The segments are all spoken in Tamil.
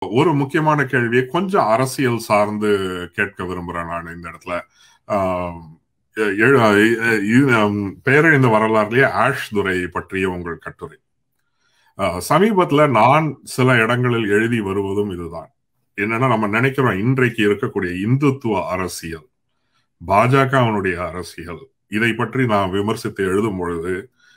ஒரு முக்கியமான கேள்வியை கொஞ்சம் அரசியல் சார்ந்து கேட்க விரும்புறேன் நான் இந்த இடத்துல பேரழிந்த வரலாறுலயே ஆஷ் துரை பற்றிய உங்கள் கட்டுரை சமீபத்துல நான் சில இடங்களில் எழுதி வருவதும் இதுதான் என்னன்னா நம்ம நினைக்கிறோம் இன்றைக்கு இருக்கக்கூடிய இந்துத்துவ அரசியல் பாஜகவனுடைய அரசியல் இதை பற்றி நான் விமர்சித்து எழுதும் பொழுது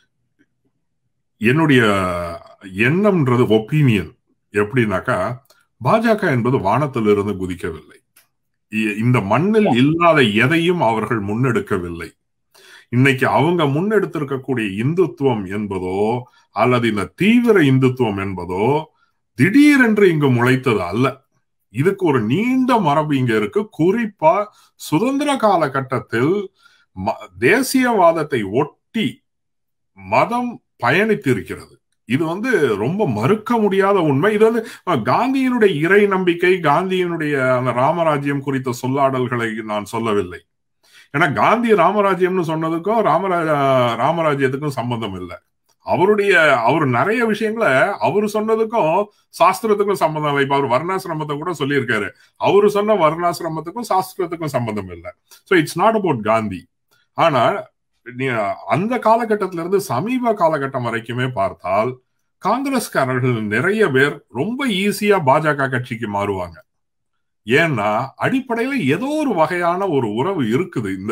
என்னுடைய எண்ணம்ன்றது ஒப்பீனியன் எப்படின்னாக்கா பாஜக என்பது வானத்திலிருந்து குதிக்கவில்லை இந்த மண்ணில் இல்லாத எதையும் அவர்கள் முன்னெடுக்கவில்லை இன்னைக்கு அவங்க முன்னெடுத்திருக்கக்கூடிய இந்துத்துவம் என்பதோ அல்லது இந்த தீவிர இந்துத்துவம் என்பதோ திடீரென்று இங்கு முளைத்தது அல்ல இதுக்கு ஒரு நீண்ட மரபு இங்க இருக்கு குறிப்பா சுதந்திர காலகட்டத்தில் தேசியவாதத்தை ஒட்டி மதம் பயணித்திருக்கிறது இது வந்து ரொம்ப மறுக்க முடியாத உண்மை இது வந்து காந்தியினுடைய இறை நம்பிக்கை காந்தியினுடைய அந்த ராமராஜ்யம் குறித்த சொல்லாடல்களை நான் சொல்லவில்லை ஏன்னா காந்தி ராமராஜ்யம்னு சொன்னதுக்கும் ராமராஜ ராமராஜ்யத்துக்கும் சம்பந்தம் இல்லை அவருடைய அவர் நிறைய விஷயங்களை அவர் சொன்னதுக்கும் சாஸ்திரத்துக்கும் சம்பந்தம் இல்லை இப்ப அவர் வர்ணாசிரமத்தை கூட சொல்லியிருக்காரு அவரு சொன்ன வர்ணாசிரமத்துக்கும் சாஸ்திரத்துக்கும் சம்பந்தம் இல்லை so it's not about Gandhi ஆனா அந்த காலகட்டத்தில இருந்து சமீப காலகட்டம் வரைக்குமே பார்த்தால் காங்கிரஸ்காரர்கள் நிறைய பேர் ரொம்ப ஈஸியா பாஜக கட்சிக்கு மாறுவாங்க ஏன்னா அடிப்படையில ஏதோ ஒரு வகையான ஒரு உறவு இருக்குது இந்த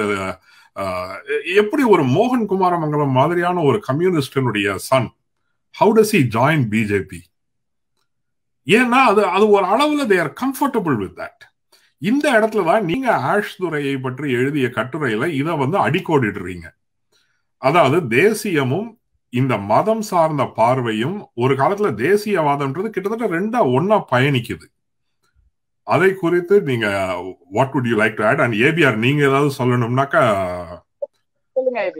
எப்படி ஒரு மோகன் குமாரமங்கலம் மாதிரியான ஒரு கம்யூனிஸ்டனுடைய son how does he join BJP ஏன்னா அது அது ஒரு அளவுல they are comfortable with that இந்த இடத்துல தான் நீங்க ஆஷ் துறையை பற்றி எழுதிய கட்டுரையில இதை வந்து அடிக்கோடிடுறீங்க அதாவது தேசியமும் இந்த மதம் சார்ந்த பார்வையும் ஒரு காலத்துல தேசியவாதம்ன்றது கிட்டத்தட்ட ரெண்டா ஒன்னா பயணிக்குது அதை குறித்து நீங்க what would you like to add and APR நீங்க ஏதாவது சொல்லணும்னாக்கா சொல்லுங்க ஏபி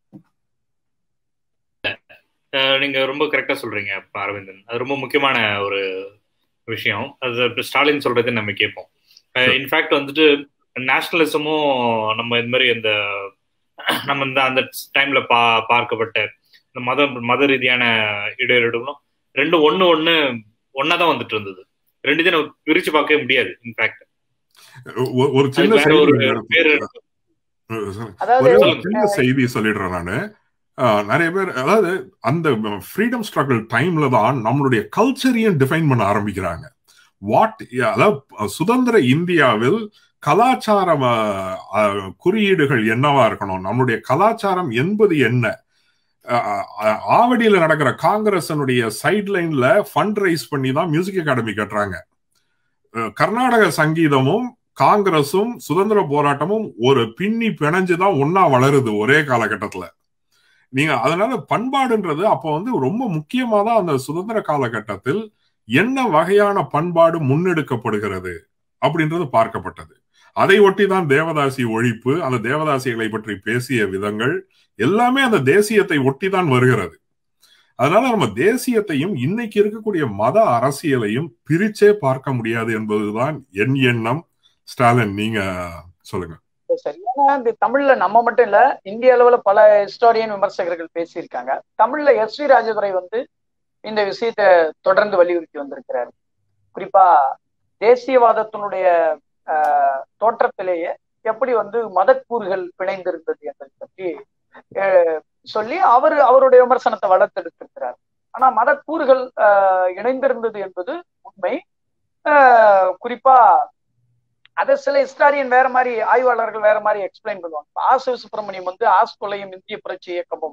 நீங்க ரொம்ப கரெக்டா சொல்றீங்க அரவிந்தன் அது ரொம்ப முக்கியமான ஒரு விஷயம் அது ஸ்டாலின் சொல்றது நம்ம கேட்போம் இன்ஃபேக்ட் வந்துட்டு நேஷனலிசமும் நம்ம இந்த மாதிரி இந்த நம்ம இந்த அந்த டைம்ல பா பார்க்கப்பட்ட இந்த மத மத ரீதியான இடையீடுகளும் ரெண்டும் ஒண்ணு ஒண்ணு ஒன்னா தான் வந்துட்டு இருந்தது ரெண்டு தினம் பிரிச்சு பார்க்கவே முடியாது இன்ஃபேக்ட் ஒரு சின்ன ஒரு பேரு சின்ன செய்தி சொல்லிடுறேன் நானு நிறைய பேர் அதாவது அந்த ஃப்ரீடம் ஸ்ட்ரகிள் டைம்ல தான் நம்மளுடைய கல்ச்சரையும் டிஃபைன் பண்ண ஆரம்பிக்கிறாங்க வாட் அதாவது சுதந்திர இந்தியாவில் கலாச்சார குறியீடுகள் என்னவா இருக்கணும் நம்மளுடைய கலாச்சாரம் என்பது என்ன ஆவடியில நடக்கிற காங்கிரசனுடைய சைட்லைன்ல ஃபண்ட் ரைஸ் பண்ணி தான் மியூசிக் அகாடமி கட்டுறாங்க கர்நாடக சங்கீதமும் காங்கிரஸும் சுதந்திர போராட்டமும் ஒரு பின்னி பிணைஞ்சுதான் ஒன்னா வளருது ஒரே காலகட்டத்துல நீங்க அதனால பண்பாடுன்றது அப்போ வந்து ரொம்ப முக்கியமா தான் அந்த சுதந்திர காலகட்டத்தில் என்ன வகையான பண்பாடு முன்னெடுக்கப்படுகிறது அப்படின்றது பார்க்கப்பட்டது அதை ஒட்டி தான் தேவதாசி ஒழிப்பு அந்த தேவதாசிகளை பற்றி பேசிய விதங்கள் எல்லாமே அந்த தேசியத்தை ஒட்டி தான் வருகிறது அதனால நம்ம தேசியத்தையும் இன்னைக்கு இருக்கக்கூடிய மத அரசியலையும் பிரிச்சே பார்க்க முடியாது என்பதுதான் என் எண்ணம் ஸ்டாலின் நீங்க சொல்லுங்க சரி ஏன்னா இந்த தமிழ்ல நம்ம மட்டும் இல்ல இந்திய அளவுல பல ஹிஸ்டாரியன் விமர்சகர்கள் பேசியிருக்காங்க தமிழ்ல எஸ் வி ராஜதுரை வந்து இந்த விஷயத்த தொடர்ந்து வலியுறுத்தி வந்திருக்கிறாரு குறிப்பா தேசியவாதத்தினுடைய தோற்றத்திலேயே எப்படி வந்து மதக்கூறுகள் பிணைந்திருந்தது என்பதை பற்றி சொல்லி அவர் அவருடைய விமர்சனத்தை வளர்த்தெடுத்திருக்கிறார் ஆனா மதக்கூறுகள் இணைந்திருந்தது என்பது உண்மை குறிப்பா அதை சில ஹிஸ்டாரியன் வேற மாதிரி ஆய்வாளர்கள் வேற மாதிரி எக்ஸ்பிளைன் பண்ணுவாங்க ஆ சிவசுப்பிரமணியம் வந்து ஆஸ் கொலையும் இந்திய புரட்சி இயக்கமும்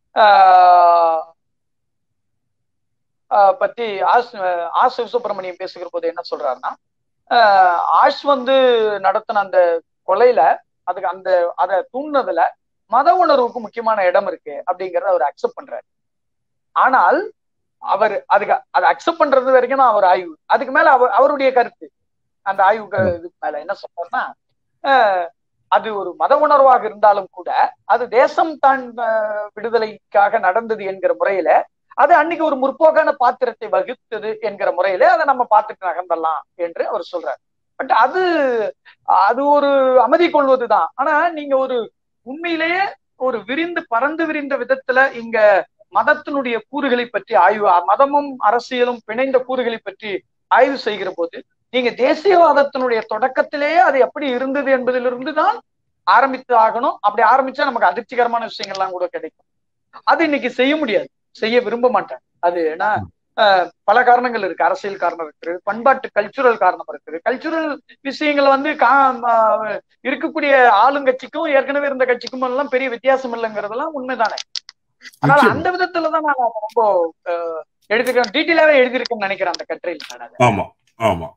பத்தி ஆஸ் ஆ சிவசுப்பிரமணியம் பேசுகிற போது என்ன சொல்றாருன்னா ஆஷ் வந்து நடத்தின அந்த கொலையில அதுக்கு அந்த அதை தூண்டினதுல மத உணர்வுக்கு முக்கியமான இடம் இருக்கு அப்படிங்கறத அவர் அக்செப்ட் பண்றாரு ஆனால் அவர் அதுக்கு அதை அக்செப்ட் பண்றது வரைக்கும் தான் அவர் ஆய்வு அதுக்கு மேல அவர் அவருடைய கருத்து அந்த ஆய்வுக்கு இதுக்கு மேல என்ன சொல்றாருன்னா அது ஒரு மத உணர்வாக இருந்தாலும் கூட அது தேசம் தான் விடுதலைக்காக நடந்தது என்கிற முறையில அது அன்னைக்கு ஒரு முற்போக்கான பாத்திரத்தை வகுத்தது என்கிற முறையில அதை நம்ம பார்த்துட்டு நகர்ந்தலாம் என்று அவர் சொல்றாரு பட் அது அது ஒரு அமைதி கொள்வதுதான் ஆனா நீங்க ஒரு உண்மையிலேயே ஒரு விரிந்து பறந்து விரிந்த விதத்துல இங்க மதத்தினுடைய கூறுகளை பற்றி ஆய்வு மதமும் அரசியலும் பிணைந்த கூறுகளை பற்றி ஆய்வு செய்கிற போது நீங்க தேசியவாதத்தினுடைய தொடக்கத்திலேயே அது எப்படி இருந்தது என்பதிலிருந்து தான் ஆரம்பித்து ஆகணும் அப்படி ஆரம்பிச்சா நமக்கு அதிர்ச்சிகரமான விஷயங்கள்லாம் கூட கிடைக்கும் அது இன்னைக்கு செய்ய முடியாது செய்ய விரும்ப மாட்டாங்க அது ஏன்னா பல காரணங்கள் இருக்கு அரசியல் காரணம் இருக்கு பண்பாட்டு கல்ச்சுரல் காரணம் இருக்குது கல்ச்சுரல் விஷயங்கள் வந்து கா இருக்கக்கூடிய ஆளுங்கட்சிக்கும் ஏற்கனவே இருந்த கட்சிக்கும் எல்லாம் பெரிய வித்தியாசம் இல்லைங்கிறதெல்லாம் உண்மைதானே அதனால அந்த விதத்துலதான் நான் ரொம்ப எழுதிருக்கேன் டீட்டெயிலாவே எழுதியிருக்கேன்னு நினைக்கிறேன் அந்த கட்டுரையில் ஆமா ஆமா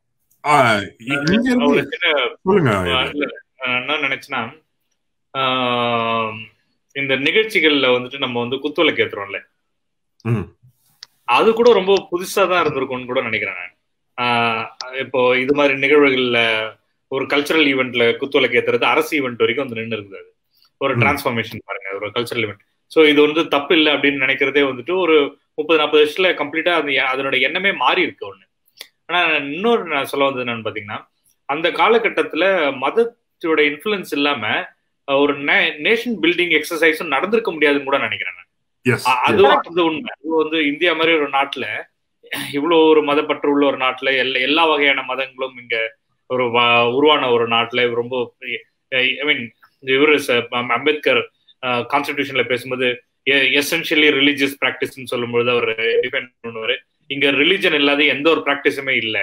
சொல்லுங்க என்ன நினைச்சுன்னா இந்த நிகழ்ச்சிகள்ல வந்துட்டு நம்ம வந்து குத்துவிளக்கு ஏத்துறோம்ல அது கூட ரொம்ப புதுசா தான் இருந்திருக்கும்னு கூட நினைக்கிறேன் நான் இப்போ இது மாதிரி நிகழ்வுகள்ல ஒரு கல்ச்சரல் ஈவெண்ட்ல குத்துவிளக்கு ஏத்துறது அரசு ஈவெண்ட் வரைக்கும் வந்து நின்று இருக்குது ஒரு டிரான்ஸ்ஃபார்மேஷன் பாருங்க ஒரு கல்ச்சரல் ஈவெண்ட் ஸோ இது வந்து தப்பு இல்லை அப்படின்னு நினைக்கிறதே வந்துட்டு ஒரு முப்பது நாற்பது வருஷத்துல கம்ப்ளீட்டா அந்த அதனோட எண்ணமே மாறி இருக்கு ஒண்ணு ஆனா இன்னொரு நான் சொல்ல வந்தது என்னன்னு பாத்தீங்கன்னா அந்த காலகட்டத்துல மதத்தோட இன்ஃபுளுன்ஸ் இல்லாம ஒரு நேஷன் பில்டிங் எக்ஸசைஸும் நடந்திருக்க முடியாதுன்னு கூட நினைக்கிறேன் அதுவும் அது உண்மை அது வந்து இந்தியா மாதிரி ஒரு நாட்டுல இவ்வளவு ஒரு மதப்பற்று உள்ள ஒரு நாட்டுல எல்லா எல்லா வகையான மதங்களும் இங்க ஒரு உருவான ஒரு நாட்டுல ரொம்ப ஐ மீன் இவரு அம்பேத்கர் கான்ஸ்டிடியூஷன்ல பேசும்போது எசென்ஷியலி ரிலீஜியஸ் பிராக்டிஸ்ன்னு சொல்லும்போது அவர் டிபெண்ட் பண்ணுவாரு இங்க ரிலிஜன் இல்லாத எந்த ஒரு ப்ராக்டிஸுமே இல்லை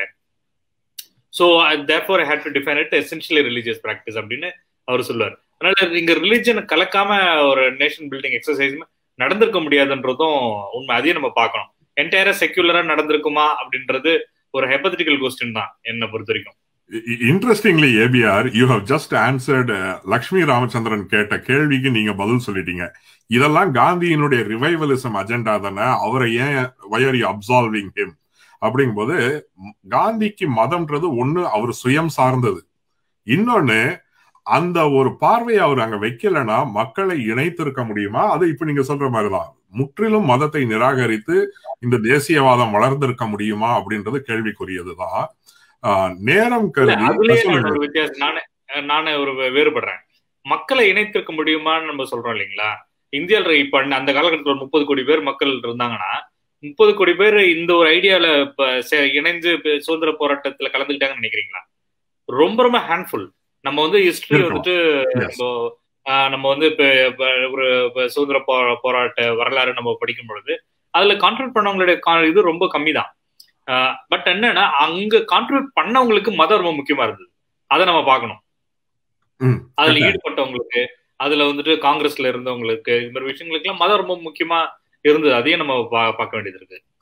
so therefore I hate to define it essentially religious practice அப்படின்னு அவர் சொல்லுவார் அதனால இங்க ரிலிஜன் கலக்காம ஒரு நேஷன் பில்டிங் எக்ஸசைஸுமே நடந்திருக்க முடியாதுன்றதும் உண்மை அதையும் நம்ம பார்க்கணும் என்டையரா செக்யூலரா நடந்திருக்குமா அப்படின்றது ஒரு ஹெப்பத்திட்டிக்கல் கொஸ்டின் தான் என்னை பொறுத்த வரைக்கும் interestingly APR you have just answered Lakshmi Ramachandran கேட்ட கேள்விக்கு நீங்க பதில் சொல்லிட்டீங்க இதெல்லாம் காந்தியினுடைய ரிவைவலிசம் அஜெண்டா தானே அவரை ஏன் வயர் யூ அப்சால்விங் ஹிம் அப்படிங்கும்போது காந்திக்கு மதம்ன்றது ஒண்ணு அவர் சுயம் சார்ந்தது இன்னொன்னு அந்த ஒரு பார்வையை அவர் அங்க வைக்கலன்னா மக்களை இணைத்திருக்க முடியுமா அது இப்ப நீங்க சொல்ற மாதிரிதான் முற்றிலும் மதத்தை நிராகரித்து இந்த தேசியவாதம் வளர்ந்திருக்க முடியுமா அப்படின்றது கேள்விக்குரியதுதான் நேரம் வித்தியாசம் நானே நானே ஒரு வேறுபடுறேன் மக்களை இணைத்திருக்க முடியுமான்னு நம்ம சொல்றோம் இல்லைங்களா இந்தியாவில் இப்ப அந்த காலகட்டத்தில் ஒரு முப்பது கோடி பேர் மக்கள் இருந்தாங்கன்னா முப்பது கோடி பேர் இந்த ஒரு ஐடியால இப்ப இணைந்து சுதந்திர போராட்டத்துல கலந்துக்கிட்டாங்கன்னு நினைக்கிறீங்களா ரொம்ப ரொம்ப ஹேண்ட்ஃபுல் நம்ம வந்து ஹிஸ்டரி வந்துட்டு நம்ம வந்து இப்ப ஒரு சுதந்திர போராட்ட வரலாறு நம்ம படிக்கும் பொழுது அதுல கான்ட்ரிபியூட் பண்ணவங்களுடைய இது ரொம்ப கம்மி தான் பட் என்னன்னா அங்க கான்ட்ரிபியூட் பண்ணவங்களுக்கு மதம் ரொம்ப முக்கியமா இருந்தது அதை நம்ம பார்க்கணும் அதுல ஈடுபட்டவங்களுக்கு அதுல வந்துட்டு காங்கிரஸ்ல இருந்தவங்களுக்கு இது மாதிரி விஷயங்களுக்கு எல்லாம் மதம் ரொம்ப முக்கியமா இருந்தது அதையும் நம்ம பார்க்க வேண்டியது இருக்கு